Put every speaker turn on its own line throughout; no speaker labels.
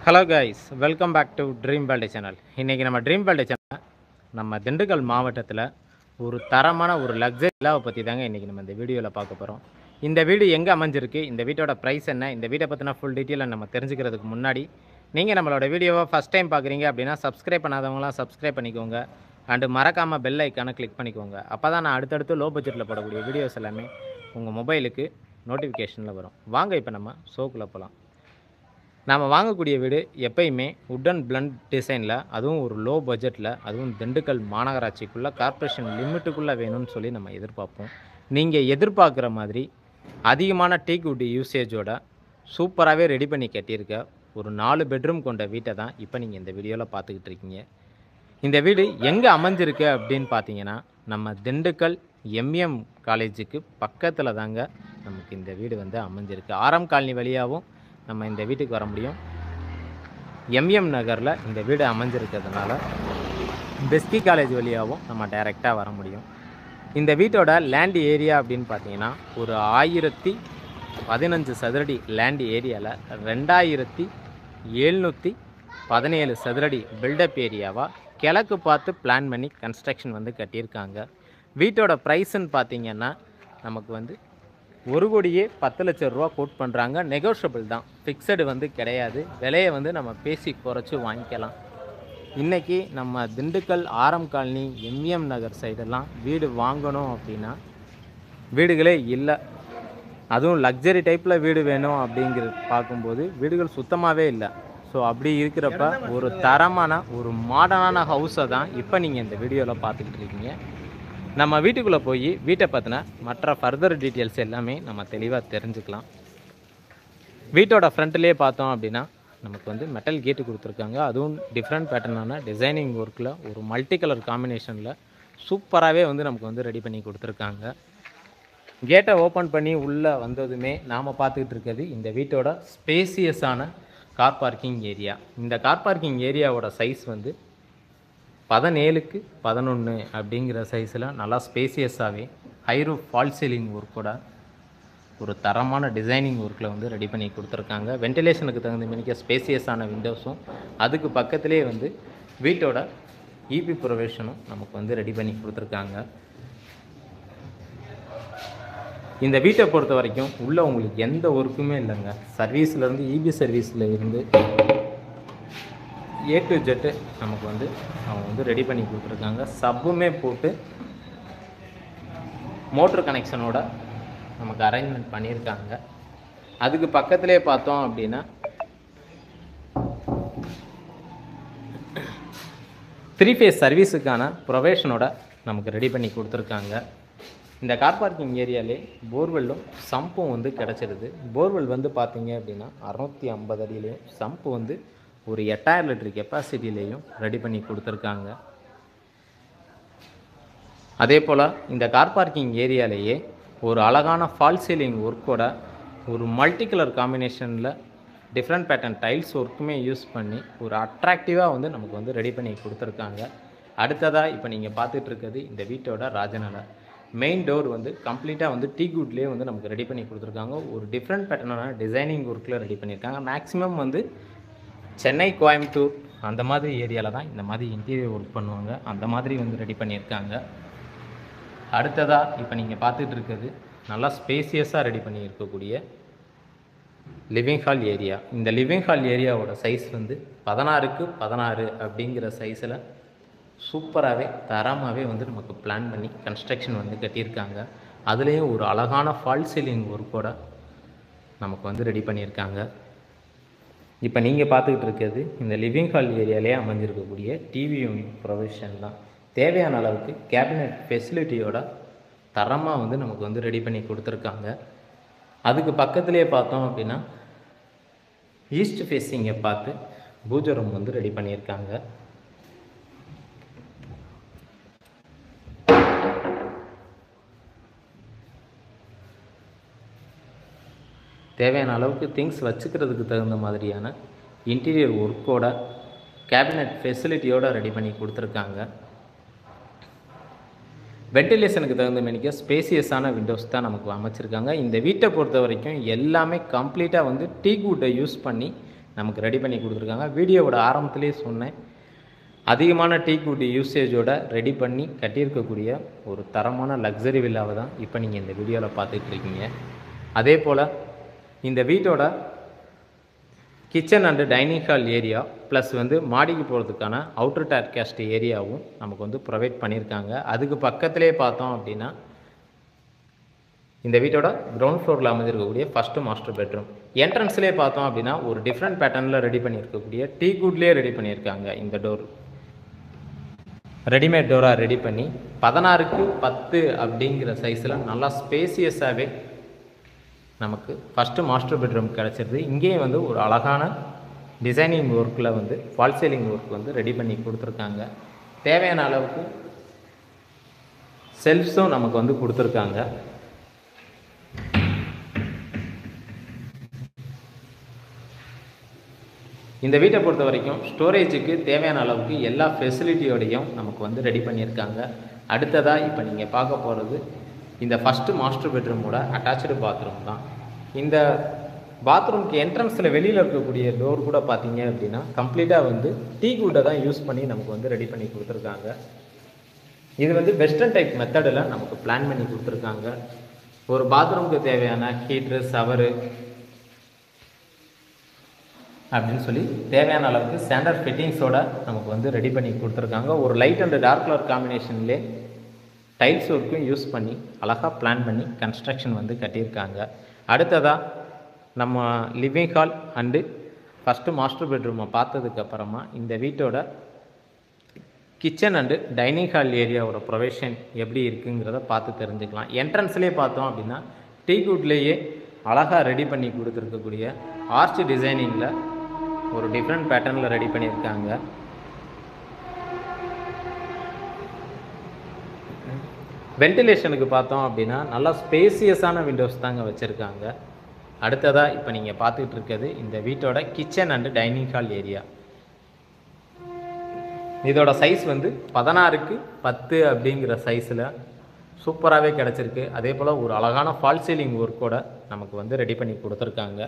hello guys welcome back to dream வேல்டே channel இன்றைக்கி நம்ம ட்ரீம் வேல்டே சேனல் நம்ம திண்டுக்கல் மாவட்டத்தில் ஒரு தரமான ஒரு லக்ஸரி விழாவை பற்றி தாங்க இன்றைக்கி நம்ம இந்த வீடியோவில் பார்க்க போகிறோம் இந்த வீடு எங்கே அமைஞ்சிருக்கு இந்த வீட்டோட ப்ரைஸ் என்ன இந்த வீட்டை பற்றின ஃபுல் டீட்டெயிலை நம்ம தெரிஞ்சுக்கிறதுக்கு முன்னாடி நீங்கள் நம்மளோட வீடியோவை ஃபஸ்ட் டைம் பார்க்குறீங்க அப்படின்னா சப்ஸ்கிரைப் பண்ணாதவங்களாம் சப்ஸ்கிரைப் பண்ணிக்கோங்க அண்டு மறக்காமல் பெல் ஐக்கானை கிளிக் பண்ணிக்கோங்க அப்போ தான் நான் அடுத்தடுத்து லோ பட்ஜெட்டில் போடக்கூடிய வீடியோஸ் எல்லாமே உங்கள் மொபைலுக்கு நோட்டிஃபிகேஷனில் வரும் வாங்க இப்போ நம்ம ஷோக்குள்ளே போகலாம் நாம் வாங்கக்கூடிய வீடு எப்பயுமே உட்டன் பிளண்ட் டிசைனில் அதுவும் ஒரு லோ பட்ஜெட்டில் அதுவும் திண்டுக்கல் மாநகராட்சிக்குள்ளே கார்ப்பரேஷன் லிமிட்டுக்குள்ளே வேணும்னு சொல்லி நம்ம எதிர்பார்ப்போம் நீங்கள் எதிர்பார்க்குற மாதிரி அதிகமான டீக் வுட் யூசேஜோட சூப்பராகவே ரெடி பண்ணி கட்டியிருக்க ஒரு நாலு பெட்ரூம் கொண்ட வீட்டை தான் இப்போ நீங்கள் இந்த வீடியோவில் பார்த்துக்கிட்டு இருக்கீங்க இந்த வீடு எங்கே அமைஞ்சிருக்கு அப்படின்னு பார்த்தீங்கன்னா நம்ம திண்டுக்கல் எம்எம் காலேஜுக்கு பக்கத்தில் தாங்க நமக்கு இந்த வீடு வந்து அமைஞ்சிருக்கு ஆரம் காலனி வழியாகவும் நம்ம இந்த வீட்டுக்கு வர முடியும் எம்எம் நகரில் இந்த வீடு அமைஞ்சிருக்கிறதுனால பெஸ்கி காலேஜ் வழியாகவும் நம்ம டைரெக்டாக வர முடியும் இந்த வீட்டோட லேண்ட் ஏரியா அப்படின்னு பார்த்தீங்கன்னா ஒரு ஆயிரத்தி பதினஞ்சு சதுரடி லேண்ட் ஏரியாவில் ரெண்டாயிரத்தி எழுநூற்றி பதினேழு சதுரடி பில்டப் ஏரியாவாக கிழக்கு பார்த்து பிளான் பண்ணி கன்ஸ்ட்ரக்ஷன் வந்து கட்டியிருக்காங்க வீட்டோட ப்ரைஸுன்னு பார்த்தீங்கன்னா நமக்கு வந்து ஒரு கோடியே பத்து லட்ச ரூபா கோட் பண்ணுறாங்க நெகோஷியபிள் தான் ஃபிக்ஸடு வந்து கிடையாது விலையை வந்து நம்ம பேசி குறைச்சி வாங்கிக்கலாம் இன்றைக்கி நம்ம திண்டுக்கல் ஆரம் காலனி எம்எம் நகர் சைடெல்லாம் வீடு வாங்கணும் அப்படின்னா வீடுகளே இல்லை அதுவும் லக்ஸரி டைப்பில் வீடு வேணும் அப்படிங்கிற பார்க்கும்போது வீடுகள் சுத்தமாகவே இல்லை ஸோ அப்படி இருக்கிறப்ப ஒரு தரமான ஒரு மாடர்னான ஹவுஸை தான் இப்போ நீங்கள் இந்த வீடியோவில் பார்த்துக்கிட்டு இருக்கீங்க நம்ம வீட்டுக்குள்ளே போய் வீட்டை பற்றின மற்ற ஃபர்தர் டீட்டெயில்ஸ் எல்லாமே நம்ம தெளிவாக தெரிஞ்சுக்கலாம் வீட்டோட ஃப்ரண்ட்லேயே பார்த்தோம் அப்படின்னா நமக்கு வந்து மெட்டல் கேட்டு கொடுத்துருக்காங்க அதுவும் டிஃப்ரெண்ட் பேட்டர்னான டிசைனிங் ஒர்க்கில் ஒரு மல்டி கலர் காம்பினேஷனில் சூப்பராகவே வந்து நமக்கு வந்து ரெடி பண்ணி கொடுத்துருக்காங்க கேட்டை ஓப்பன் பண்ணி உள்ளே வந்ததுமே நாம் பார்த்துக்கிட்டு இருக்கிறது இந்த வீட்டோட ஸ்பேசியஸான கார் பார்க்கிங் ஏரியா இந்த கார் பார்க்கிங் ஏரியாவோட சைஸ் வந்து பதினேழுக்கு பதினொன்று அப்படிங்கிற சைஸில் நல்லா ஸ்பேசியஸாகவே ஹைரூ ஃபால் சீலிங் ஒர்க்கோட ஒரு தரமான டிசைனிங் ஒர்க்கில் வந்து ரெடி பண்ணி கொடுத்துருக்காங்க வென்டிலேஷனுக்கு தகுந்த மினிக்க ஸ்பேசியஸான விண்டோஸும் அதுக்கு பக்கத்துலேயே வந்து வீட்டோட இபி ப்ரொவேஷனும் நமக்கு வந்து ரெடி பண்ணி கொடுத்துருக்காங்க இந்த வீட்டை பொறுத்த வரைக்கும் உள்ளே உங்களுக்கு எந்த ஒர்க்குமே இல்லைங்க சர்வீஸ்லேருந்து இபி சர்வீஸில் இருந்து ஏ டு ஜெட்டு நமக்கு வந்து அவங்க வந்து ரெடி பண்ணி கொடுத்துருக்காங்க சப்புமே போட்டு மோட்ரு கனெக்ஷனோட நமக்கு அரேஞ்ச்மெண்ட் பண்ணியிருக்காங்க அதுக்கு பக்கத்திலே பார்த்தோம் அப்படின்னா த்ரீ ஃபேஸ் சர்வீஸுக்கான ப்ரொவேஷனோட நமக்கு ரெடி பண்ணி கொடுத்துருக்காங்க இந்த கார் பார்க்கிங் ஏரியாலே போர்வெல்லும் சம்பும் வந்து கிடச்சிருது போர்வெல் வந்து பார்த்தீங்க அப்படின்னா அறநூற்றி ஐம்பது அடியிலையும் சம்பு வந்து ஒரு எட்டாயிரம் லிட்டர் கெப்பாசிட்டிலையும் ரெடி பண்ணி கொடுத்துருக்காங்க அதே போல் இந்த கார் பார்க்கிங் ஏரியாலேயே ஒரு அழகான ஃபால் சீலிங் ஒர்க்கோட ஒரு மல்டி கலர் காம்பினேஷனில் டிஃப்ரெண்ட் பேட்டர்ன் டைல்ஸ் ஒர்க்குமே யூஸ் பண்ணி ஒரு அட்ராக்டிவாக வந்து நமக்கு வந்து ரெடி பண்ணி கொடுத்துருக்காங்க அடுத்ததாக இப்போ நீங்கள் பார்த்துட்டு இருக்கிறது இந்த வீட்டோட ராஜநலை மெயின் டோர் வந்து கம்ப்ளீட்டாக வந்து டீ குட்லேயே வந்து நமக்கு ரெடி பண்ணி கொடுத்துருக்காங்க ஒரு டிஃப்ரெண்ட் பேட்டர்னான டிசைனிங் ஒர்க்கில் ரெடி பண்ணியிருக்காங்க மேக்ஸிமம் வந்து சென்னை கோயம்புத்தூர் அந்த மாதிரி ஏரியாவில் தான் இந்த மாதிரி இன்டீரியர் ஒர்க் பண்ணுவாங்க அந்த மாதிரி வந்து ரெடி பண்ணியிருக்காங்க அடுத்ததாக இப்போ நீங்கள் பார்த்துட்டு இருக்கிறது நல்லா ஸ்பேசியஸாக ரெடி பண்ணி இருக்கக்கூடிய லிவிங் ஹால் ஏரியா இந்த லிவிங் ஹால் ஏரியாவோட சைஸ் வந்து பதினாறுக்கு பதினாறு அப்படிங்கிற சைஸில் சூப்பராகவே தரமாகவே வந்து நமக்கு பிளான் பண்ணி கன்ஸ்ட்ரக்ஷன் வந்து கட்டியிருக்காங்க அதுலேயும் ஒரு அழகான ஃபால் சீலிங் ஒர்க்கோட நமக்கு வந்து ரெடி பண்ணியிருக்காங்க இப்போ நீங்கள் பார்த்துக்கிட்டு இருக்கிறது இந்த லிவிங் ஹால் ஏரியாலே அமைஞ்சிருக்கக்கூடிய டிவி யூனிட் ப்ரொவிஷன் தான் தேவையான அளவுக்கு கேபினெட் ஃபெசிலிட்டியோட தரமாக வந்து நமக்கு வந்து ரெடி பண்ணி கொடுத்துருக்காங்க அதுக்கு பக்கத்துலேயே பார்த்தோம் அப்படின்னா ஈஸ்ட் ஃபேஸிங்கை பார்த்து பூஜை ரூம் வந்து ரெடி பண்ணியிருக்காங்க தேவையான அளவுக்கு திங்ஸ் வச்சுக்கிறதுக்கு தகுந்த மாதிரியான இன்டீரியர் ஒர்க்கோட கேபினட் ஃபெசிலிட்டியோட ரெடி பண்ணி கொடுத்துருக்காங்க வென்டிலேஷனுக்கு தகுந்த மாரிக்க ஸ்பேசியஸான விண்டோஸ் தான் நமக்கு அமைச்சிருக்காங்க இந்த வீட்டை பொறுத்த வரைக்கும் எல்லாமே கம்ப்ளீட்டாக வந்து டீக் வுட்டை யூஸ் பண்ணி நமக்கு ரெடி பண்ணி கொடுத்துருக்காங்க வீடியோவோட ஆரம்பத்திலே சொன்னேன் அதிகமான டீ குட்டி யூசேஜோட ரெடி பண்ணி கட்டியிருக்கக்கூடிய ஒரு தரமான லக்ஸரி வில்லாவை தான் இப்போ நீங்கள் இந்த வீடியோவில் பார்த்துட்டு இருக்கீங்க அதே போல் இந்த வீட்டோட kitchen and dining hall area plus வந்து மாடிக்கு போகிறதுக்கான அவுட்டர் டேர்காஸ்ட் ஏரியாவும் நமக்கு வந்து ப்ரொவைட் பண்ணியிருக்காங்க அதுக்கு பக்கத்திலே பார்த்தோம் அப்படின்னா இந்த வீட்டோட கிரவுண்ட் ஃப்ளோரில் அமைஞ்சிருக்கக்கூடிய ஃபஸ்ட்டு மாஸ்டர் பெட்ரூம் என்ட்ரன்ஸ்லேயே பார்த்தோம் அப்படின்னா ஒரு டிஃப்ரெண்ட் பேட்டர்னில் ரெடி பண்ணியிருக்கக்கூடிய டீ குட்லேயே ரெடி பண்ணியிருக்காங்க இந்த டோர் ரெடிமேட் டோராக ரெடி பண்ணி பதினாறுக்கு பத்து அப்படிங்கிற சைஸில் நல்லா ஸ்பேசியஸாகவே நமக்கு ஃபஸ்ட்டு மாஸ்டர் பெட்ரூம் கிடச்சிருது இங்கேயும் வந்து ஒரு அழகான டிசைனிங் ஒர்க்கில் வந்து ஃபால் சீலிங் ஒர்க் வந்து ரெடி பண்ணி கொடுத்துருக்காங்க தேவையான அளவுக்கு செல்ஃப்ஸும் நமக்கு வந்து கொடுத்துருக்காங்க இந்த வீட்டை பொறுத்த வரைக்கும் ஸ்டோரேஜுக்கு தேவையான அளவுக்கு எல்லா ஃபெசிலிட்டியோடையும் நமக்கு வந்து ரெடி பண்ணியிருக்காங்க அடுத்ததாக இப்போ நீங்கள் பார்க்க போகிறது இந்த ஃபஸ்ட்டு மாஸ்டர் பெட்ரூமோட அட்டாச்சு பாத்ரூம் தான் இந்த பாத்ரூம்க்கு என்ட்ரன்ஸில் வெளியில் இருக்கக்கூடிய டோர் கூட பார்த்தீங்க அப்படின்னா கம்ப்ளீட்டாக வந்து டீ குட்டை தான் யூஸ் பண்ணி நமக்கு வந்து ரெடி பண்ணி கொடுத்துருக்காங்க இது வந்து வெஸ்டர்ன் டைப் மெத்தடில் நமக்கு பிளான் பண்ணி கொடுத்துருக்காங்க ஒரு பாத்ரூமுக்கு தேவையான ஹீட்ரு சவரு அப்படின்னு சொல்லி தேவையான அளவுக்கு ஸ்டாண்டர்ட் ஃபிட்டிங்ஸோட நமக்கு வந்து ரெடி பண்ணி கொடுத்துருக்காங்க ஒரு லைட் அண்ட் டார்க் கலர் காம்பினேஷன்லே டைல்ஸ் ஒர்க்கும் யூஸ் பண்ணி அழகாக பிளான் பண்ணி கன்ஸ்ட்ரக்ஷன் வந்து கட்டியிருக்காங்க அடுத்ததாக நம்ம living hall and first master பெட்ரூமை பார்த்ததுக்கப்புறமா இந்த வீட்டோட கிச்சன் அண்டு டைனிங் ஹால் ஏரியாவோட ப்ரொவிஷன் எப்படி இருக்குங்கிறத பார்த்து தெரிஞ்சுக்கலாம் என்ட்ரன்ஸ்லேயே பார்த்தோம் அப்படின்னா டீ குட்லேயே அழகாக ரெடி பண்ணி கொடுத்துருக்கக்கூடிய ஆர்ச் டிசைனிங்கில் ஒரு டிஃப்ரெண்ட் பேட்டர்னில் ரெடி பண்ணியிருக்காங்க வென்டிலேஷனுக்கு பார்த்தோம் அப்படின்னா நல்லா ஸ்பேசியஸான விண்டோஸ் தாங்க வச்சுருக்காங்க அடுத்ததாக இப்போ நீங்கள் பார்த்துக்கிட்டு இருக்கிறது இந்த வீட்டோட kitchen and dining hall area இதோட சைஸ் வந்து பதினாறுக்கு பத்து அப்படிங்கிற சைஸில் சூப்பராகவே கிடச்சிருக்கு அதே போல் ஒரு அழகான ஃபால் சீலிங் ஒர்க்கோட நமக்கு வந்து ரெடி பண்ணி கொடுத்துருக்காங்க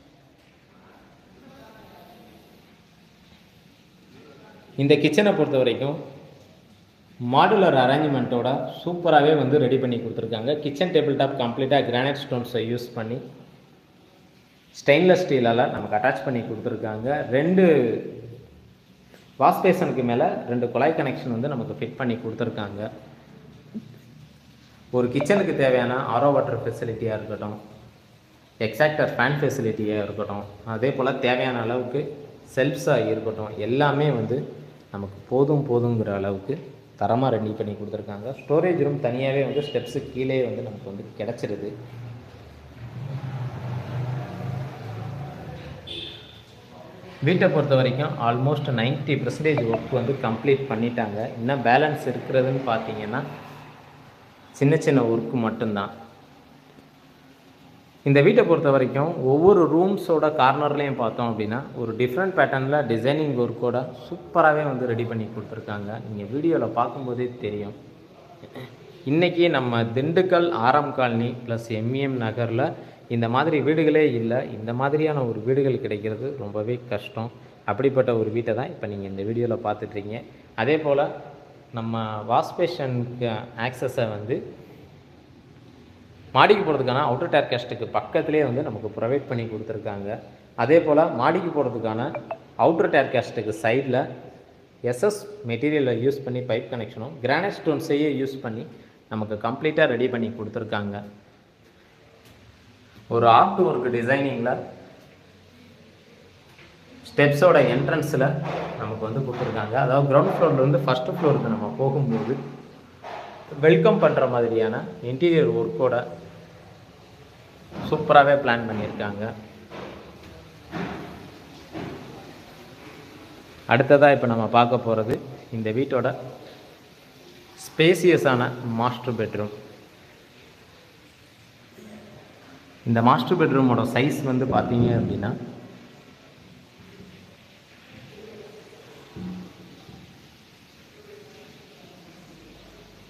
இந்த கிச்சனை பொறுத்த வரைக்கும் மாடுலர் அரேஞ்ச்மெண்ட்டோட சூப்பராகவே வந்து ரெடி பண்ணி கொடுத்துருக்காங்க கிச்சன் டேபிள் டாப் கம்ப்ளீட்டாக கிரானைட் ஸ்டோன்ஸை யூஸ் பண்ணி ஸ்டெயின்லெஸ் ஸ்டீலால் நமக்கு அட்டாச் பண்ணி கொடுத்துருக்காங்க ரெண்டு வாஷ் பேசனுக்கு மேலே ரெண்டு குழாய் கனெக்ஷன் வந்து நமக்கு ஃபிட் பண்ணி கொடுத்துருக்காங்க ஒரு கிச்சனுக்கு தேவையான ஆரோ வாட்டர் ஃபெசிலிட்டியாக இருக்கட்டும் எக்ஸாக்டர் ஃபேன் ஃபெசிலிட்டியாக இருக்கட்டும் அதே போல் தேவையான அளவுக்கு செல்ஃப்ஸாக இருக்கட்டும் எல்லாமே வந்து நமக்கு போதும் போதுங்கிற அளவுக்கு தரமாக ரெடி பண்ணி கொடுத்துருக்காங்க ஸ்டோரேஜ் ரூம் தனியாகவே வந்து ஸ்டெப்ஸு கீழே வந்து நமக்கு வந்து கிடச்சிருது வீட்டை பொறுத்த வரைக்கும் ஆல்மோஸ்ட் நைன்ட்டி பர்சன்டேஜ் ஒர்க் வந்து கம்ப்ளீட் பண்ணிட்டாங்க இன்னும் பேலன்ஸ் இருக்கிறதுன்னு பார்த்தீங்கன்னா சின்ன சின்ன ஒர்க்கு மட்டும்தான் இந்த வீட்டை பொறுத்த வரைக்கும் ஒவ்வொரு ரூம்ஸோட கார்னர்லேயும் பார்த்தோம் அப்படின்னா ஒரு டிஃப்ரெண்ட் பேட்டர்னில் டிசைனிங் ஒர்க்கோட சூப்பராகவே வந்து ரெடி பண்ணி கொடுத்துருக்காங்க நீங்கள் வீடியோவில் பார்க்கும்போதே தெரியும் இன்றைக்கி நம்ம திண்டுக்கல் ஆரம் காலனி ப்ளஸ் எம்இஎம் நகரில் இந்த மாதிரி வீடுகளே இல்லை இந்த மாதிரியான ஒரு வீடுகள் கிடைக்கிறது ரொம்பவே கஷ்டம் அப்படிப்பட்ட ஒரு வீட்டை தான் இப்போ நீங்கள் இந்த வீடியோவில் பார்த்துட்ருக்கீங்க அதே போல் நம்ம வாஷ்பேஷனுக்கு ஆக்சஸை வந்து மாடிக்கு போகிறதுக்கான அவுட்டர் டேர்காஸ்ட்டுக்கு பக்கத்துலேயே வந்து நமக்கு ப்ரொவைட் பண்ணி கொடுத்துருக்காங்க அதே போல் மாடிக்கு போகிறதுக்கான அவுட்டர் டேர்காஸ்ட்டுக்கு சைடில் எஸ்எஸ் மெட்டீரியலை யூஸ் பண்ணி பைப் கனெக்ஷனும் கிரானைட் ஸ்டோன்ஸையே யூஸ் பண்ணி நமக்கு கம்ப்ளீட்டாக ரெடி பண்ணி கொடுத்துருக்காங்க ஒரு ஆர்ட் ஒர்க் டிசைனிங்கில் ஸ்டெப்ஸோட என்ட்ரன்ஸில் நமக்கு வந்து கொடுத்துருக்காங்க அதாவது கிரவுண்ட் ஃப்ளோர்லேருந்து ஃபஸ்ட்டு ஃப்ளோருக்கு நம்ம போகும்போது வெல்கம் பண்ணுற மாதிரியான இன்டீரியர் ஒர்க்கோட சூப்பராகவே பிளான் பண்ணியிருக்காங்க அடுத்ததாக இப்போ நம்ம பார்க்க போகிறது இந்த வீட்டோட ஸ்பேசியஸான மாஸ்டர் பெட்ரூம் இந்த மாஸ்டர் பெட்ரூமோட சைஸ் வந்து பார்த்தீங்க அப்படின்னா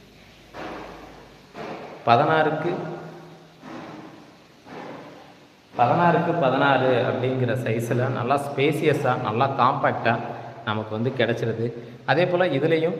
பதினாறுக்கு பதினாறுக்கு பதினாறு அப்படிங்கிற சைஸில் நல்லா ஸ்பேசியஸாக நல்லா காம்பேக்டாக நமக்கு வந்து கிடச்சிருது அதே போல் இதுலேயும்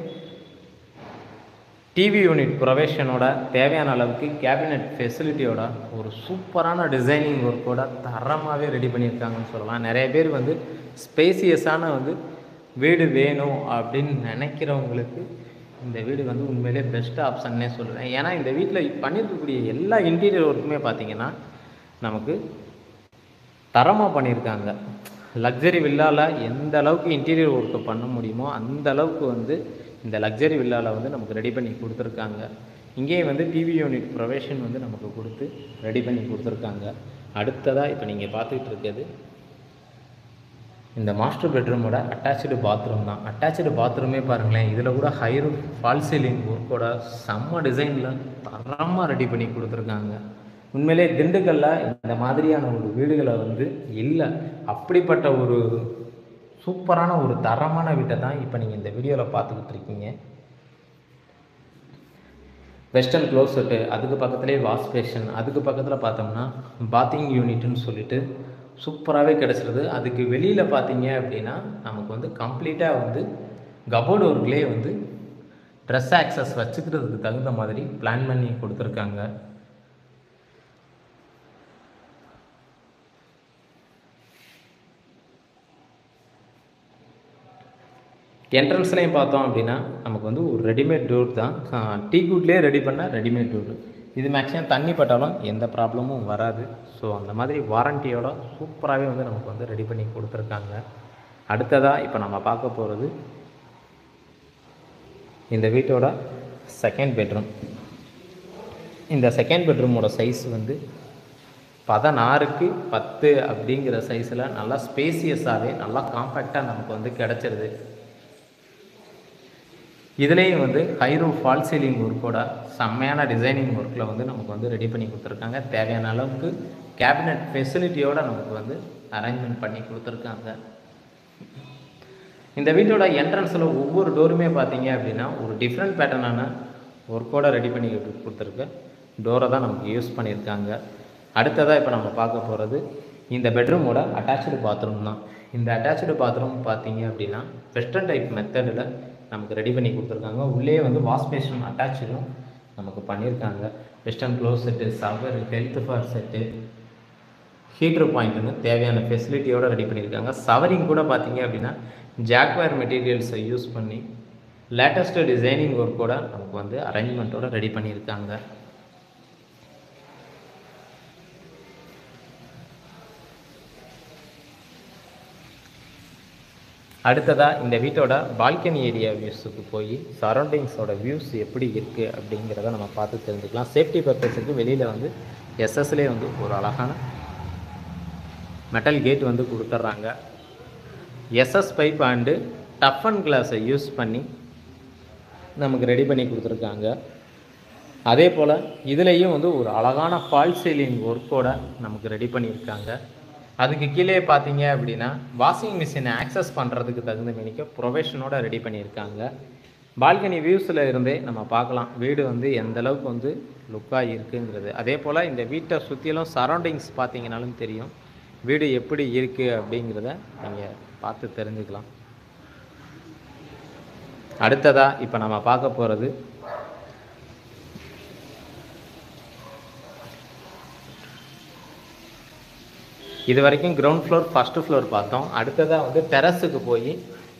டிவி யூனிட் ப்ரொவேஷனோட தேவையான அளவுக்கு கேபினெட் ஃபெசிலிட்டியோட ஒரு சூப்பரான டிசைனிங் ஒர்க்கோட தரமாகவே ரெடி பண்ணியிருக்காங்கன்னு சொல்லலாம் நிறைய பேர் வந்து ஸ்பேசியஸான வந்து வீடு வேணும் அப்படின்னு நினைக்கிறவங்களுக்கு இந்த வீடு வந்து உண்மையிலே பெஸ்ட் ஆப்ஷன்னே சொல்கிறேன் ஏன்னா இந்த வீட்டில் பண்ணியிருக்கக்கூடிய எல்லா இன்டீரியர் ஒர்க்குமே பார்த்தீங்கன்னா நமக்கு தரமாக பண்ணியிருக்காங்க லக்ஸரி வில்லாவில் எந்த அளவுக்கு இன்டீரியர் ஒர்க்கை பண்ண முடியுமோ அந்த அளவுக்கு வந்து இந்த லக்ஸரி வில்லாவில் வந்து நமக்கு ரெடி பண்ணி கொடுத்துருக்காங்க இங்கேயும் வந்து டிவி யூனிட் ப்ரொவேஷன் வந்து நமக்கு கொடுத்து ரெடி பண்ணி கொடுத்துருக்காங்க அடுத்ததாக இப்போ நீங்கள் பார்த்துக்கிட்டு இருக்கிறது இந்த மாஸ்டர் பெட்ரூமோட அட்டாச்சு பாத்ரூம் தான் அட்டாச்சு பாத்ரூமே பாருங்களேன் இதில் கூட ஹைரு ஃபால் சீலிங் ஒர்க்கோட செம்ம டிசைனில் தரமாக ரெடி பண்ணி கொடுத்துருக்காங்க உண்மையிலே திண்டுக்கல்லில் இந்த மாதிரியான ஒரு வீடுகளை வந்து இல்லை அப்படிப்பட்ட ஒரு சூப்பரான ஒரு தரமான வீட்டை தான் இப்போ நீங்கள் இந்த வீடியோவில் பார்த்துக்கிட்டு இருக்கீங்க வெஸ்டர்ன் க்ளோசெட்டு அதுக்கு பக்கத்துலேயே வாஷ் பேஷன் அதுக்கு பக்கத்தில் பார்த்தோம்னா பாத்திங் யூனிட்னு சொல்லிட்டு சூப்பராகவே கிடச்சிருது அதுக்கு வெளியில் பார்த்தீங்க அப்படின்னா நமக்கு வந்து கம்ப்ளீட்டாக வந்து கபோர்டு ஒர்க்லேயே வந்து ட்ரெஸ் ஆக்சஸ் வச்சுக்கிறதுக்கு தகுந்த மாதிரி பிளான் பண்ணி கொடுத்துருக்காங்க என்ட்ரன்ஸ்லையும் பார்த்தோம் அப்படின்னா நமக்கு வந்து ஒரு ரெடிமேட் டோர் தான் டீ குட்லேயே ரெடி பண்ண ரெடிமேட் டோர் இது மேக்ஸிமம் தண்ணி பட்டாலும் எந்த ப்ராப்ளமும் வராது ஸோ அந்த மாதிரி வாரண்டியோட சூப்பராகவே வந்து நமக்கு வந்து ரெடி பண்ணி கொடுத்துருக்காங்க அடுத்ததாக இப்போ நம்ம பார்க்க போகிறது இந்த வீட்டோட செகண்ட் பெட்ரூம் இந்த செகண்ட் பெட்ரூமோட சைஸ் வந்து பதினாறுக்கு பத்து அப்படிங்கிற சைஸில் நல்லா ஸ்பேசியஸாகவே நல்லா காம்பேக்டாக நமக்கு வந்து கிடச்சிருது இதுலேயும் வந்து ஹைரோ ஃபால் சீலிங் ஒர்க்கோட செம்மையான டிசைனிங் ஒர்க்கில் வந்து நமக்கு வந்து ரெடி பண்ணி கொடுத்துருக்காங்க தேவையான அளவுக்கு கேபினட் ஃபெசிலிட்டியோடு நமக்கு வந்து அரேஞ்ச்மெண்ட் பண்ணி கொடுத்துருக்காங்க இந்த வீட்டோட என்ட்ரன்ஸில் ஒவ்வொரு டோருமே பார்த்தீங்க அப்படின்னா ஒரு டிஃப்ரெண்ட் பேட்டர்னான ஒர்க்கோட ரெடி பண்ணி கொடுத்துருக்க டோரை தான் நமக்கு யூஸ் பண்ணியிருக்காங்க அடுத்ததாக இப்போ நம்ம பார்க்க போகிறது இந்த பெட்ரூமோட அட்டாச்சு பாத்ரூம் தான் இந்த அட்டாச்சு பாத்ரூம் பார்த்தீங்க அப்படின்னா வெஸ்டர்ன் டைப் மெத்தடில் நமக்கு ரெடி பண்ணி கொடுத்துருக்காங்க உள்ளே வந்து வாஷ் பேஷன் அட்டாச்சும் நமக்கு பண்ணியிருக்காங்க western closet shower health faucet heater பாயிண்ட்னு தேவையான ஃபெசிலிட்டியோடு ரெடி பண்ணியிருக்காங்க சவரிங் கூட பார்த்தீங்க அப்படின்னா ஜாக்வேர் மெட்டீரியல்ஸை யூஸ் பண்ணி லேட்டஸ்ட்டு டிசைனிங் ஒர்க்கோட நமக்கு வந்து அரேஞ்ச்மெண்ட்டோட ரெடி பண்ணியிருக்காங்க அடுத்ததாக இந்த வீட்டோட பால்கனி ஏரியா வியூஸுக்கு போய் சரௌண்டிங்ஸோட வியூஸ் எப்படி இருக்குது அப்படிங்கிறத நம்ம பார்த்து தெரிஞ்சுக்கலாம் சேஃப்டி பர்பஸுக்கு வெளியில் வந்து எஸ்எஸ்லேயே வந்து ஒரு அழகான மெட்டல் கேட் வந்து கொடுத்துட்றாங்க SS pipe and tough and கிளாஸை யூஸ் பண்ணி நமக்கு ரெடி பண்ணி கொடுத்துருக்காங்க அதே போல் இதுலேயும் வந்து ஒரு அழகான ஃபால் சீலிங் ஒர்க்கோட நமக்கு ரெடி பண்ணியிருக்காங்க அதுக்கு கீழே பார்த்தீங்க அப்படின்னா வாஷிங் மிஷினை ஆக்சஸ் பண்ணுறதுக்கு தகுந்த மினிக்க ப்ரொஃபஷனோட ரெடி பண்ணியிருக்காங்க பால்கனி வியூஸில் இருந்தே நம்ம பார்க்கலாம் வீடு வந்து எந்த அளவுக்கு வந்து லுக்காக இருக்குங்கிறது அதே போல் இந்த வீட்டை சுற்றிலும் சரௌண்டிங்ஸ் பார்த்தீங்கனாலும் தெரியும் வீடு எப்படி இருக்குது அப்படிங்கிறத நீங்கள் பார்த்து தெரிஞ்சுக்கலாம் அடுத்ததாக இப்போ நம்ம பார்க்க போகிறது இது வரைக்கும் கிரவுண்ட் ஃப்ளோர் ஃபஸ்ட்டு ஃப்ளோர் பார்த்தோம் அடுத்ததாக வந்து டெரஸுக்கு போய்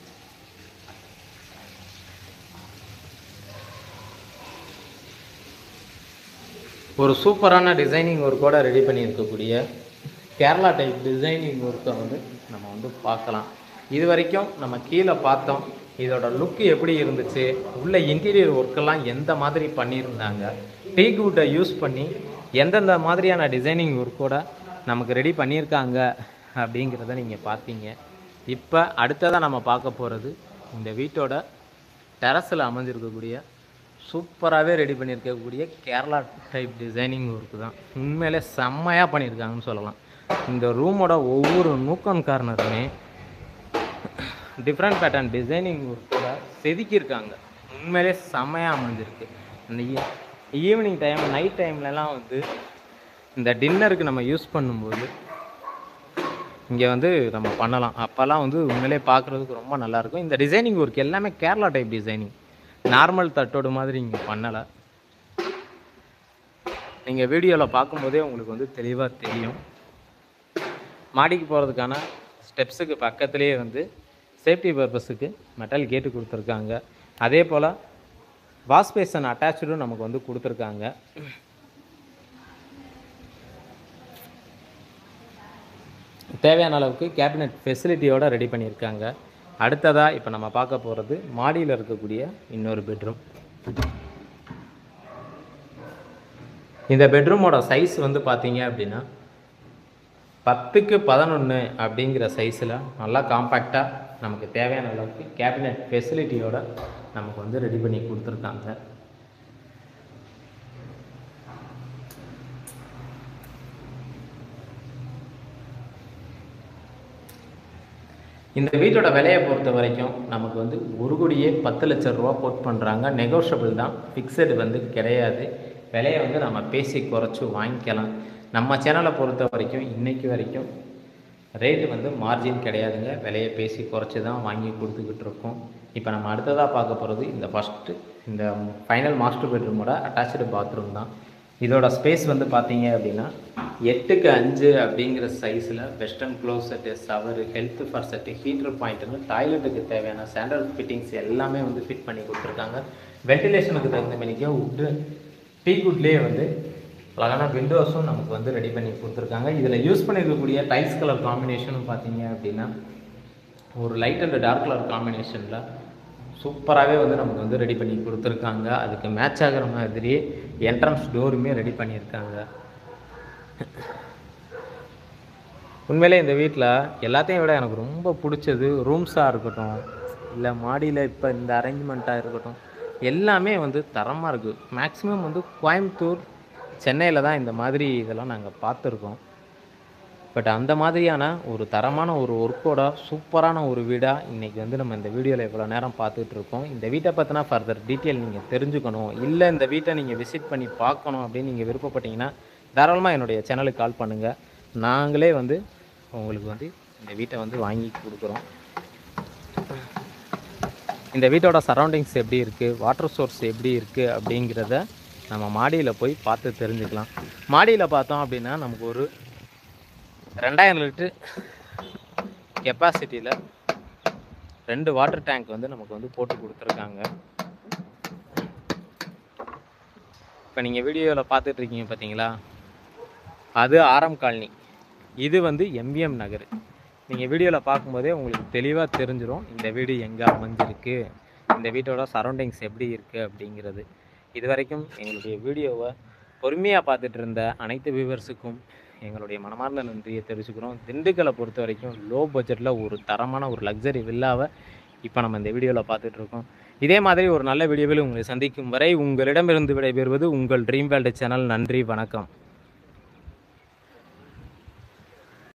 ஒரு சூப்பரான டிசைனிங் ஒர்க்கோட ரெடி பண்ணியிருக்கக்கூடிய கேரளா டைப் டிசைனிங் ஒர்க்கை வந்து நம்ம வந்து பார்க்கலாம் இது வரைக்கும் நம்ம கீழே பார்த்தோம் இதோட லுக் எப்படி இருந்துச்சு உள்ள இன்டீரியர் ஒர்க்கெல்லாம் எந்த மாதிரி பண்ணியிருந்தாங்க டீக் வுட்டை யூஸ் பண்ணி எந்தெந்த மாதிரியான டிசைனிங் ஒர்க்கோட நமக்கு ரெடி பண்ணியிருக்காங்க அப்படிங்கிறத நீங்கள் பார்த்தீங்க இப்போ அடுத்ததாக நம்ம பார்க்க போகிறது இந்த வீட்டோட டெரஸில் அமைஞ்சிருக்கக்கூடிய சூப்பராகவே ரெடி பண்ணியிருக்கக்கூடிய கேரளா டைப் டிசைனிங் ஒர்க்கு தான் உண்மையிலே செம்மையாக பண்ணியிருக்காங்கன்னு சொல்லலாம் இந்த ரூமோட ஒவ்வொரு நூக்கம் கார்னருமே டிஃப்ரெண்ட் பேட்டர்ன் டிசைனிங் ஒர்க்கோட செதுக்கியிருக்காங்க உண்மையிலே செம்மையாக அமைஞ்சிருக்கு இந்த ஈவினிங் டைம் நைட் டைம்லலாம் வந்து இந்த டின்னருக்கு நம்ம யூஸ் பண்ணும்போது இங்கே வந்து நம்ம பண்ணலாம் அப்போல்லாம் வந்து உண்மையிலே பார்க்குறதுக்கு ரொம்ப நல்லாயிருக்கும் இந்த டிசைனிங் ஒர்க் எல்லாமே கேரளா டைப் டிசைனிங் நார்மல் தட்டோடு மாதிரி இங்கே பண்ணலை நீங்கள் வீடியோவில் பார்க்கும்போதே உங்களுக்கு வந்து தெளிவாக தெரியும் மாடிக்கு போகிறதுக்கான ஸ்டெப்ஸுக்கு பக்கத்துலேயே வந்து சேஃப்டி பர்பஸுக்கு மெட்டல் கேட்டு கொடுத்துருக்காங்க அதே போல் வாஷ் பேசன் அட்டாச்சுடும் நமக்கு வந்து கொடுத்துருக்காங்க தேவையான அளவுக்கு கேபினெட் ஃபெசிலிட்டியோட ரெடி பண்ணியிருக்காங்க அடுத்ததாக இப்போ நம்ம பார்க்க போகிறது மாடியில் இருக்கக்கூடிய இன்னொரு பெட்ரூம் இந்த பெட்ரூமோட சைஸ் வந்து பார்த்தீங்க அப்படின்னா பத்துக்கு பதினொன்று அப்படிங்கிற சைஸில் நல்லா காம்பேக்டாக நமக்கு தேவையான அளவுக்கு கேபினெட் ஃபெசிலிட்டியோட நமக்கு வந்து ரெடி பண்ணி கொடுத்துருக்காங்க இந்த வீட்டோட விலையை பொறுத்த வரைக்கும் நமக்கு வந்து ஒரு கோடியே பத்து லட்ச ரூபா போட் பண்ணுறாங்க நெகோஷியபிள் தான் ஃபிக்ஸடு வந்து கிடையாது விலையை வந்து நம்ம பேசி குறைச்சி வாங்கிக்கலாம் நம்ம சேனலை பொறுத்த வரைக்கும் இன்னைக்கு வரைக்கும் ரேட்டு வந்து மார்ஜின் கிடையாதுங்க விலையை பேசி குறைச்சி தான் வாங்கி கொடுத்துக்கிட்டு இருக்கோம் இப்போ நம்ம அடுத்ததாக பார்க்க போகிறது இந்த ஃபஸ்ட்டு இந்த ஃபைனல் மாஸ்டர் பெட்ரூமோட அட்டாச்சு பாத்ரூம் தான் இதோட ஸ்பேஸ் வந்து பார்த்தீங்க அப்படின்னா எட்டுக்கு அஞ்சு அப்படிங்கிற சைஸில் western closet shower health faucet heater பாயிண்ட்டுன்னு டாய்லெட்டுக்கு தேவையான ஸ்டாண்டர்ட் ஃபிட்டிங்ஸ் எல்லாமே வந்து ஃபிட் பண்ணி கொடுத்துருக்காங்க வென்டிலேஷனுக்கு தகுந்த மணிக்கு உட்டு டீ குட்லேயே வந்து அழகான விண்டோஸும் நமக்கு வந்து ரெடி பண்ணி கொடுத்துருக்காங்க இதில் யூஸ் பண்ணியிருக்கக்கூடிய டைல்ஸ் கலர் காம்பினேஷனும் பார்த்தீங்க அப்படின்னா ஒரு லைட் அண்ட் டார்க் கலர் காம்பினேஷனில் சூப்பராகவே வந்து நமக்கு வந்து ரெடி பண்ணி கொடுத்துருக்காங்க அதுக்கு மேட்ச் ஆகிற மாதிரி என்ட்ரன்ஸ் டோருமே ரெடி பண்ணியிருக்காங்க உண்மையிலே இந்த வீட்டில் எல்லாத்தையும் விட எனக்கு ரொம்ப பிடிச்சது ரூம்ஸாக இருக்கட்டும் இல்லை மாடியில் இப்போ இந்த அரேஞ்ச்மெண்ட்டாக இருக்கட்டும் எல்லாமே வந்து தரமாக இருக்குது மேக்ஸிமம் வந்து கோயம்புத்தூர் சென்னையில் தான் இந்த மாதிரி இதெல்லாம் நாங்கள் பார்த்துருக்கோம் பட் அந்த மாதிரியான ஒரு தரமான ஒரு ஒர்க்கோட சூப்பரான ஒரு வீடாக இன்றைக்கி வந்து நம்ம இந்த வீடியோவில் இவ்வளோ நேரம் பார்த்துட்டு இருக்கோம் இந்த வீட்டை பற்றினா ஃபர்தர் டீட்டெயில் நீங்கள் தெரிஞ்சுக்கணும் இல்லை இந்த வீட்டை நீங்கள் விசிட் பண்ணி பார்க்கணும் அப்படின்னு நீங்கள் விருப்பப்பட்டீங்கன்னா தாராளமாக என்னுடைய சேனலுக்கு கால் பண்ணுங்கள் நாங்களே வந்து உங்களுக்கு வந்து இந்த வீட்டை வந்து வாங்கி கொடுக்குறோம் இந்த வீட்டோட சரௌண்டிங்ஸ் எப்படி இருக்குது வாட்டர் சோர்ஸ் எப்படி இருக்குது அப்படிங்கிறத நம்ம மாடியில் போய் பார்த்து தெரிஞ்சுக்கலாம் மாடியில் பார்த்தோம் அப்படின்னா நமக்கு ஒரு ரெண்டாயிரம் லிட்டரு கெப்பாசிட்டியில் ரெண்டு வாட்டர் டேங்க் வந்து நமக்கு வந்து போட்டு கொடுத்துருக்காங்க இப்போ நீங்கள் வீடியோவில் பார்த்துட்டு இருக்கீங்க பார்த்தீங்களா அது ஆரம் காலனி இது வந்து எம்விஎம் நகர் நீங்கள் வீடியோவில் பார்க்கும்போதே உங்களுக்கு தெளிவாக தெரிஞ்சிடும் இந்த வீடு எங்கே அமைஞ்சிருக்கு இந்த வீட்டோட சரௌண்டிங்ஸ் எப்படி இருக்குது அப்படிங்கிறது இது வரைக்கும் எங்களுடைய வீடியோவை பொறுமையாக பார்த்துட்டு இருந்த அனைத்து வியூவர்ஸுக்கும் எங்களுடைய மனமார்ந்த நன்றியை தெரிவிச்சுக்கிறோம் திண்டுக்கலை பொறுத்த வரைக்கும் லோ பட்ஜெட்டில் ஒரு தரமான ஒரு லக்ஸரி வில்லாவை இப்போ நம்ம இந்த வீடியோவில் பார்த்துட்டு இருக்கோம் இதே மாதிரி ஒரு நல்ல வீடியோவில் உங்களை சந்திக்கும் வரை உங்களிடமிருந்து விடைபெறுவது உங்கள் ட்ரீம் வேல்டு சேனல் நன்றி வணக்கம்